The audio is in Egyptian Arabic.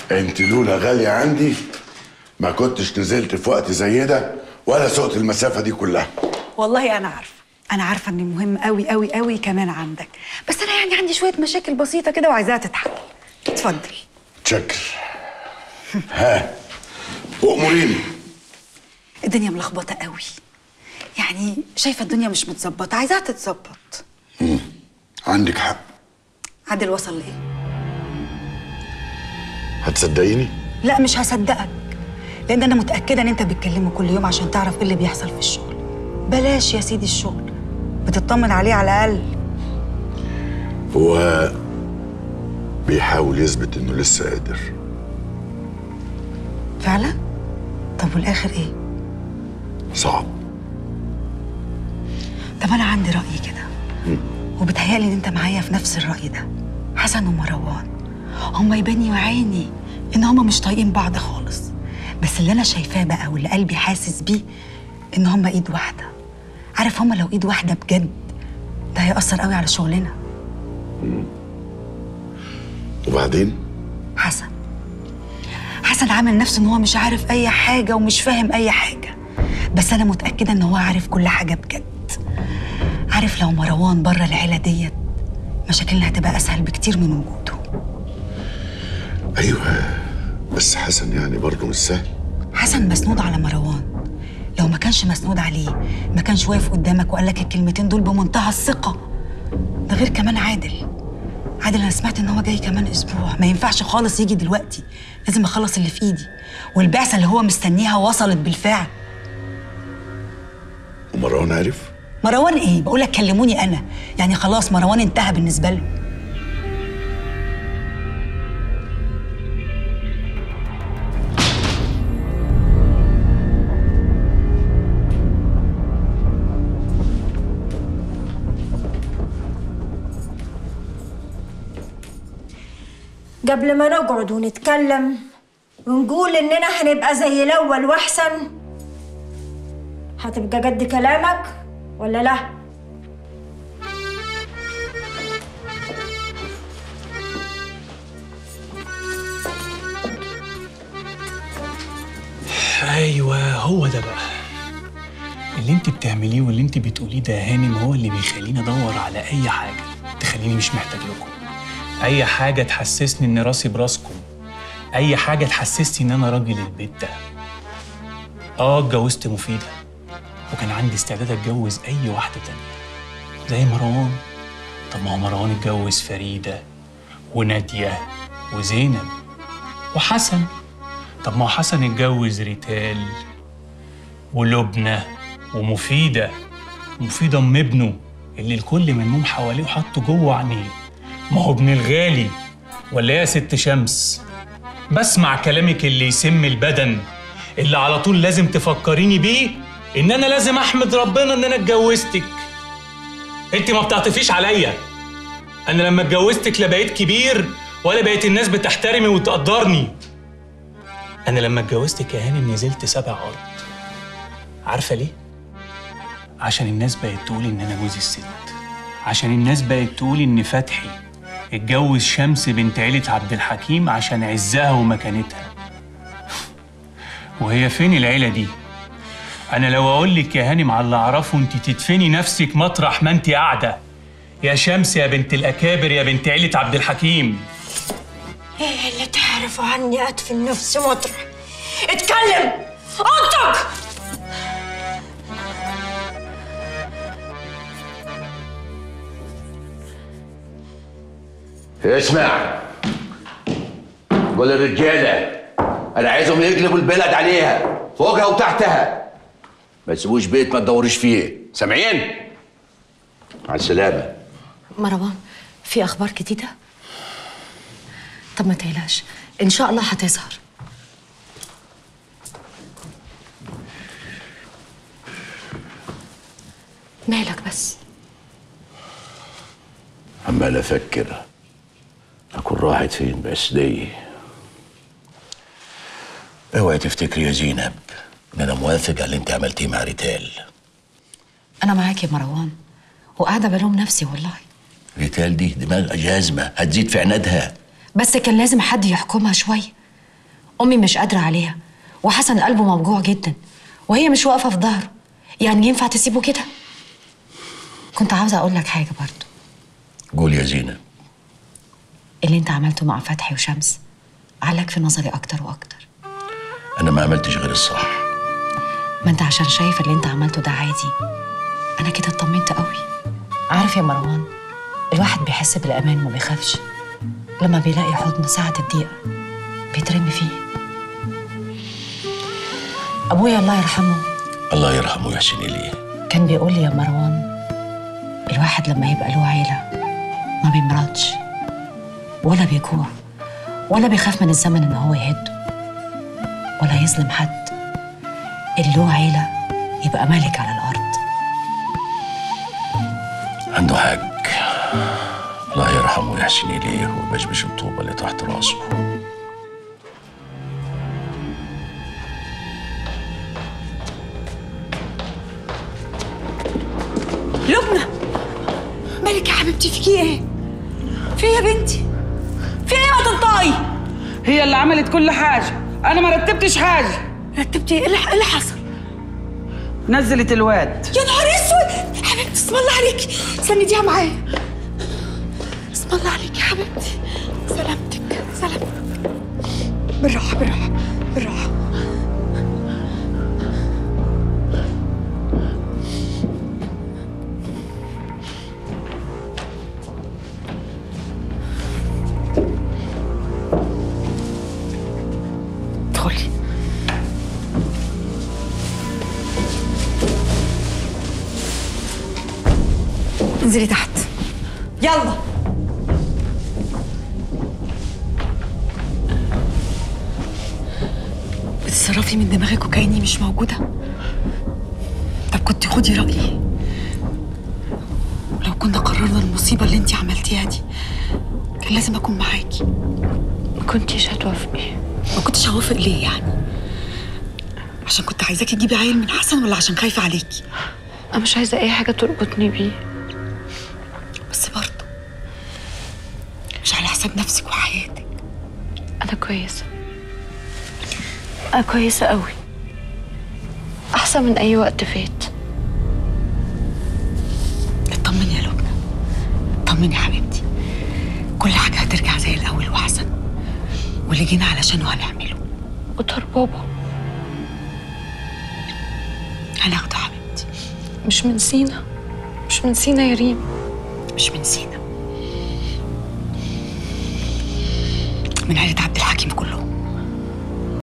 انت لولا غالية عندي ما كنتش نزلت في وقت زي ده ولا سقت المسافة دي كلها والله انا عارفه انا عارفه ان مهم قوي قوي قوي كمان عندك بس انا يعني عندي شويه مشاكل بسيطه كده وعايزاها تتحل اتفضل شكر ها واموريني الدنيا ملخبطه قوي يعني شايفه الدنيا مش متظبطه عايزاها تتظبط عندك حق عادل وصل لايه هتصدقيني لا مش هصدقك لان انا متاكده ان انت بتكلمه كل يوم عشان تعرف ايه اللي بيحصل في الشغل بلاش يا سيدي الشغل بتطمن عليه على الاقل هو بيحاول يثبت انه لسه قادر فعلا طب والاخر ايه صعب طب انا عندي راي كده وبتهيألي ان انت معايا في نفس الراي ده حسن ومروان هما يباني وعيني ان هما مش طايقين بعض خالص بس اللي انا شايفاه بقى واللي قلبي حاسس بيه ان هما ايد واحده عارف هما لو ايد واحده بجد ده هيأثر قوي على شغلنا وبعدين حسن حسن عامل نفسه ان هو مش عارف اي حاجه ومش فاهم اي حاجه بس انا متاكده ان هو عارف كل حاجه بجد عارف لو مروان بره العيله ديت مشاكلنا هتبقى اسهل بكتير من وجوده ايوه بس حسن يعني برضه مش سهل حسن مسنود على مروان لو ما كانش مسنود عليه ما كانش واقف قدامك وقال لك الكلمتين دول بمنتهى الثقه ده غير كمان عادل عادل انا سمعت ان هو جاي كمان اسبوع ما ينفعش خالص يجي دلوقتي لازم اخلص اللي في ايدي والبعثه اللي هو مستنيها وصلت بالفعل ومروان عارف مروان ايه بقول لك كلموني انا يعني خلاص مروان انتهى بالنسبه له قبل ما نقعد ونتكلم ونقول اننا هنبقى زي الاول واحسن هتبقى قد كلامك ولا لا ايوه هو ده بقى اللي انت بتعمليه واللي انت بتقوليه ده يا هانم هو اللي بيخليني ادور على اي حاجه تخليني مش محتاج لكم اي حاجه تحسسني ان راسي براسكم اي حاجه تحسسني ان انا راجل البيت ده اه اتجوزت مفيده وكان عندي استعداد اتجوز اي واحده تانية زي مروان طب ما هو مروان اتجوز فريده وناديه وزينب وحسن طب ما هو حسن اتجوز ريتال ولبنى ومفيدة مفيدة أم ابنه اللي الكل منهم حواليه وحطه جوه عينيه ما هو ابن الغالي ولا يا ست شمس بسمع كلامك اللي يسم البدن اللي على طول لازم تفكريني بيه ان انا لازم احمد ربنا ان انا اتجوزتك انت ما بتعطفيش عليا انا لما اتجوزتك لا بقيت كبير ولا بقيت الناس بتحترمي وتقدرني انا لما اتجوزتك يا هانم نزلت سبع ارض عارفه ليه عشان الناس بقت تقول ان انا جوز الست عشان الناس بقت تقول ان فتحي اتجوز شمس بنت عيلة عبد الحكيم عشان عزها ومكانتها وهي فين العيلة دي؟ أنا لو أقول لك يا هانم على اللي أعرفه أنت تدفني نفسك مطرح ما أنت قاعدة يا شمس يا بنت الأكابر يا بنت عيلة عبد الحكيم ايه اللي تعرفوا عني ادفن نفسي مطرح اتكلم انطق اسمع قول للرجاله انا عايزهم يقلبوا البلد عليها فوقها وتحتها ما تسيبوش بيت ما تدورش فيه سامعين مع السلامه مروان في اخبار جديده طب ما تقلقش ان شاء الله هتظهر مالك بس عمال افكر اكون راحت فين بس دي اوعي تفتكري يا زينب ان انا موافق على اللي انت عملتيه مع ريتال انا معاك يا مروان وقاعده بلوم نفسي والله ريتال دي دماغ جازمه هتزيد في عنادها بس كان لازم حد يحكمها شويه امي مش قادره عليها وحسن قلبه موجوع جدا وهي مش واقفه في ظهره يعني ينفع تسيبه كده كنت عاوزه اقول لك حاجه برضو قول يا زينة اللي انت عملته مع فتحي وشمس علق في نظري اكتر واكتر أنا ما عملتش غير الصح ما انت عشان شايف اللي انت عملته ده عادي انا كده اطمنت قوي عارف يا مروان الواحد بيحس بالامان وما بيخافش لما بيلاقي حضن ساعة الضيقة بيترمي فيه ابويا الله يرحمه الله يرحمه ويحسن إليه كان بيقول لي يا مروان الواحد لما يبقى له عيلة ما بيمرضش ولا بيجوع ولا بيخاف من الزمن ان هو يهده ولا يظلم حد اللي له عيلة يبقى ملك على الأرض عنده حق الله يرحمه ويحسن إليه ويبشبش الطوبة اللي تحت راسه لبنى مالك يا حبيبتي فيكي ايه؟ في إيه يا بنتي؟ في ايه ما تنطقي؟ هي اللي عملت كل حاجة أنا ما رتبتش حاجة رتبتي ايه اللي إيه اللي حصل؟ نزلت الواد يا نهار اسود حبيبتي اسم الله عليكي سنديها معايا اسم الله عليكي يا حبيبتي سلامتك سلامتك بالراحه بالراحه بالراحه ادخلي انزلي تحت يلا بتتصرفي من دماغك وكأني مش موجودة طب كنت خدي رأيي لو كنا قررنا المصيبة اللي انتي عملتيها دي كان لازم أكون معاكي ما كنتيش هتوافقي ما كنتش هوافق ليه يعني عشان كنت عايزاكي تجيبي عيل من حسن ولا عشان خايفة عليكي أنا مش عايزة أي حاجة تربطني بيه بس برضه مش على حساب نفسك وحياتك أنا كويسة أنا كويسة قوي أحسن من أي وقت فات اطمني يا لبنى اطمني يا حبيبتي كل حاجة هترجع زي الأول وأحسن واللي جينا علشانه هنعمله وطار بابا هناخده يا حبيبتي مش من سينا مش من سينا يا ريم مش من سينا من عيلة عبد الحكيم كلهم